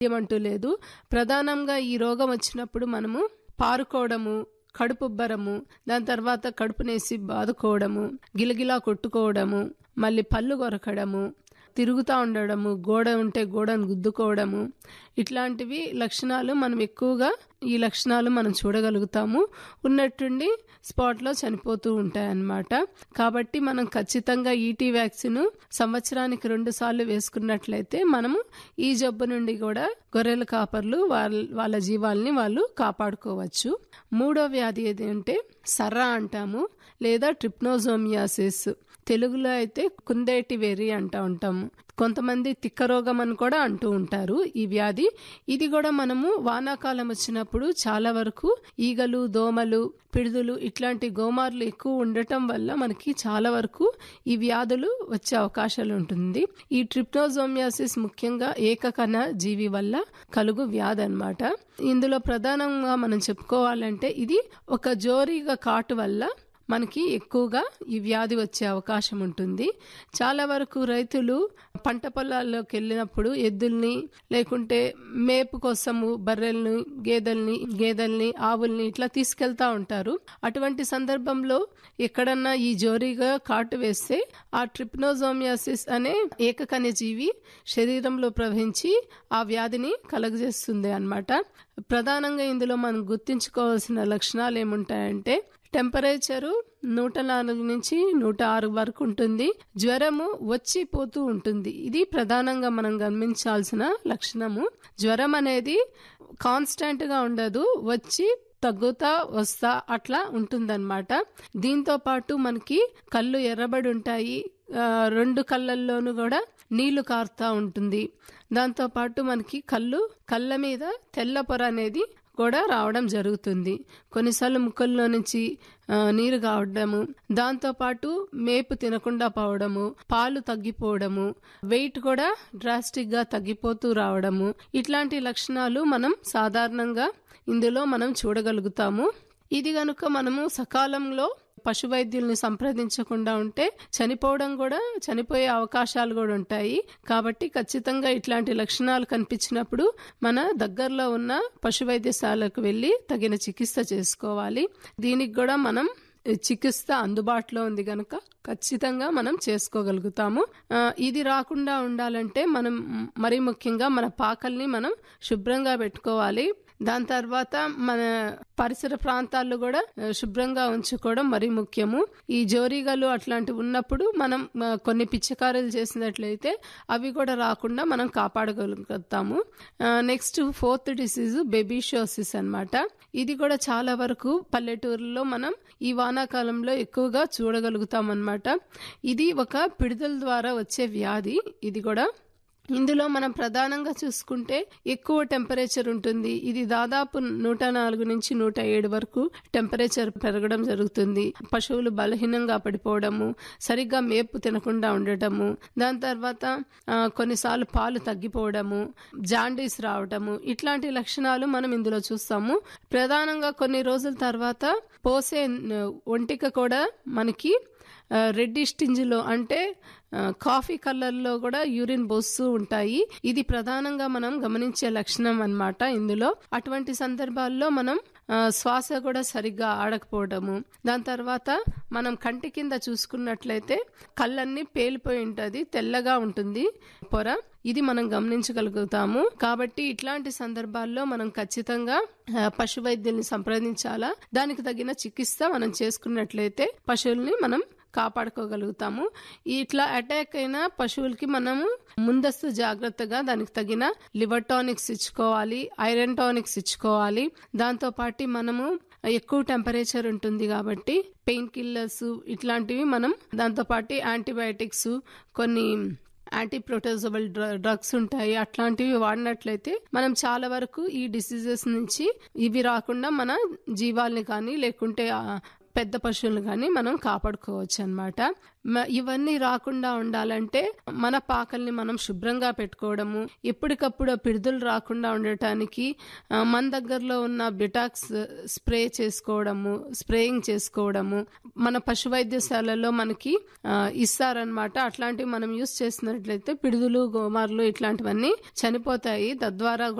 ఏమంటూ లేదు ప్రధానంగా ఈ రోగం వచ్చినప్పుడు మనము పారుకోవడము కడుపుబ్బరము దాని తర్వాత కడుపునేసి బాదుకోవడము గిలగిలా కొట్టుకోవడము మళ్ళీ పళ్ళు కొరకడము తిరుగుతూ ఉండడము గోడ ఉంటే గోడను గుద్దుకోవడము ఇట్లాంటివి లక్షణాలు మనం ఎక్కువగా ఈ లక్షణాలు మనం చూడగలుగుతాము ఉన్నట్టుండి స్పాట్లో చనిపోతూ ఉంటాయన్నమాట కాబట్టి మనం ఖచ్చితంగా ఈటీ వ్యాక్సిన్ సంవత్సరానికి రెండు సార్లు వేసుకున్నట్లయితే మనము ఈ జబ్బు నుండి కూడా గొర్రెల కాపర్లు వాళ్ళ వాళ్ళ జీవాల్ని వాళ్ళు కాపాడుకోవచ్చు మూడో వ్యాధి ఏది అంటే సర్రా అంటాము లేదా ట్రిప్నోజోమియాసిస్ తెలుగులో అయితే కుందేటి వెర్రి అంటూ ఉంటాము కొంతమంది తిక్క రోగం అని కూడా అంటూ ఉంటారు ఈ వ్యాధి ఇది కూడా మనము వానాకాలం వచ్చినప్పుడు చాలా వరకు ఈగలు దోమలు పిడుదులు ఇట్లాంటి గోమార్లు ఎక్కువ ఉండటం వల్ల మనకి చాలా వరకు ఈ వ్యాధులు వచ్చే అవకాశాలు ఉంటుంది ఈ ట్రిప్నోజోమియాసిస్ ముఖ్యంగా ఏకకణ జీవి వల్ల కలుగు వ్యాధి అనమాట ఇందులో ప్రధానంగా మనం చెప్పుకోవాలంటే ఇది ఒక జోరీగా కాటు వల్ల మనకి ఎక్కువగా ఈ వ్యాధి వచ్చే అవకాశం ఉంటుంది చాలా వరకు రైతులు పంట పొలాల్లోకి వెళ్ళినప్పుడు ఎద్దుల్ని లేకుంటే మేపు కోసము బర్రెల్ని గేదెల్ని గేదెల్ని ఆవుల్ని ఇట్లా తీసుకెళ్తా ఉంటారు అటువంటి సందర్భంలో ఎక్కడన్నా ఈ జోరీగా కాటు వేస్తే ఆ ట్రిప్నోజోమియాసిస్ అనే ఏకకణ్య జీవి శరీరంలో ప్రవహించి ఆ వ్యాధిని కలగజేస్తుంది అన్నమాట ప్రధానంగా ఇందులో మనం గుర్తించుకోవాల్సిన లక్షణాలు ఏముంటాయంటే టెంపరేచరు నూట నాలుగు నుంచి నూట ఆరు వరకు ఉంటుంది జ్వరము వచ్చి పోతూ ఉంటుంది ఇది ప్రధానంగా మనం గమనించాల్సిన లక్షణము జ్వరం అనేది కాన్స్టెంట్ గా ఉండదు వచ్చి తగ్గుతా వస్తా అట్లా ఉంటుందన్నమాట దీంతో పాటు మనకి కళ్ళు ఎర్రబడి ఉంటాయి రెండు కళ్ళల్లోనూ కూడా నీళ్లు కారుతా ఉంటుంది దాంతో పాటు మనకి కళ్ళు కళ్ళ మీద తెల్ల పొర అనేది కూడా రావడం జరుగుతుంది కొన్నిసార్లు ముక్కల్లో నుంచి నీరు కావడము దాంతో పాటు మేపు తినకుండా పోవడము పాలు తగ్గిపోవడము వెయిట్ కూడా డ్రాస్టిక్ గా తగ్గిపోతూ రావడము ఇట్లాంటి లక్షణాలు మనం సాధారణంగా ఇందులో మనం చూడగలుగుతాము ఇది గనుక మనము సకాలంలో పశు వైద్యుల్ని సంప్రదించకుండా ఉంటే చనిపోవడం కూడా చనిపోయే అవకాశాలు కూడా ఉంటాయి కాబట్టి ఖచ్చితంగా ఇట్లాంటి లక్షణాలు కనిపించినప్పుడు మన దగ్గరలో ఉన్న పశు వైద్యశాలకు వెళ్ళి తగిన చికిత్స చేసుకోవాలి దీనికి కూడా మనం చికిత్స అందుబాటులో ఉంది గనక ఖచ్చితంగా మనం చేసుకోగలుగుతాము ఇది రాకుండా ఉండాలంటే మనం మరీ ముఖ్యంగా మన పాకల్ని మనం శుభ్రంగా పెట్టుకోవాలి దాని తర్వాత మన పరిసర ప్రాంతాల్లో కూడా శుభ్రంగా ఉంచుకోవడం మరీ ముఖ్యము ఈ జోరీగలు అట్లాంటివి ఉన్నప్పుడు మనం కొన్ని పిచ్చకారులు చేసినట్లయితే అవి కూడా రాకుండా మనం కాపాడగలుగుతాము నెక్స్ట్ ఫోర్త్ డిసీజ్ బెబీషోసిస్ అనమాట ఇది కూడా చాలా వరకు పల్లెటూరులో మనం ఈ వానాకాలంలో ఎక్కువగా చూడగలుగుతాం అనమాట ఇది ఒక పిడుదల ద్వారా వచ్చే వ్యాధి ఇది కూడా ఇందులో మనం ప్రధానంగా చూసుకుంటే ఎక్కువ టెంపరేచర్ ఉంటుంది ఇది దాదాపు నూట నాలుగు నుంచి నూట ఏడు వరకు టెంపరేచర్ పెరగడం జరుగుతుంది పశువులు బలహీనంగా పడిపోవడము సరిగ్గా మేపు తినకుండా ఉండటము దాని తర్వాత కొన్నిసార్లు పాలు తగ్గిపోవడము జాండీస్ రావడము ఇట్లాంటి లక్షణాలు మనం ఇందులో చూస్తాము ప్రధానంగా కొన్ని రోజుల తర్వాత పోసే ఒంటిక కూడా మనకి రెడ్డిష్ టింజ్లో అంటే కాఫీ కలర్లో కూడా యూరిన్ పోస్తూ ఉంటాయి ఇది ప్రధానంగా మనం గమనించే లక్షణం అనమాట ఇందులో అటువంటి సందర్భాల్లో మనం శ్వాస కూడా సరిగ్గా ఆడకపోవడము దాని తర్వాత మనం కంటి కింద చూసుకున్నట్లయితే కళ్ళన్నీ పేలిపోయి ఉంటుంది తెల్లగా ఉంటుంది పొర ఇది మనం గమనించగలుగుతాము కాబట్టి ఇట్లాంటి సందర్భాల్లో మనం ఖచ్చితంగా పశు వైద్యుల్ని సంప్రదించాలా దానికి తగిన చికిత్స మనం చేసుకున్నట్లయితే పశువుల్ని మనం కాపాడుకోగలుగుతాము ఇట్లా అటాక్ అయిన పశువులకి మనము ముందస్తు జాగ్రత్తగా దానికి తగిన లివర్ టానిక్స్ ఇచ్చుకోవాలి ఐరన్ టానిక్స్ ఇచ్చుకోవాలి దాంతో పాటు మనము ఎక్కువ టెంపరేచర్ ఉంటుంది కాబట్టి పెయిన్ కిల్లర్స్ ఇట్లాంటివి మనం దాంతో పాటు యాంటీబయాటిక్స్ కొన్ని యాంటీ ప్రోటోజబల్ డ్రగ్స్ ఉంటాయి అట్లాంటివి వాడినట్లయితే మనం చాలా వరకు ఈ డిసీజెస్ నుంచి ఇవి రాకుండా మన జీవాల్ని కానీ లేకుంటే పెద్ద పశువులు కానీ మనం కాపాడుకోవచ్చు అనమాట ఇవన్నీ రాకుండా ఉండాలంటే మన పాకల్ని మనం శుభ్రంగా పెట్టుకోవడము ఎప్పటికప్పుడు పిడుదలు రాకుండా ఉండటానికి ఆ, మన దగ్గరలో ఉన్న బిటాక్స్ స్ప్రే చేసుకోవడము స్ప్రేయింగ్ చేసుకోవడము మన పశు వైద్యశాలలో మనకి ఆ, ఇస్తారనమాట అట్లాంటివి మనం యూస్ చేసినట్లయితే పిడుదులు గోమార్లు ఇట్లాంటివన్నీ చనిపోతాయి తద్వారా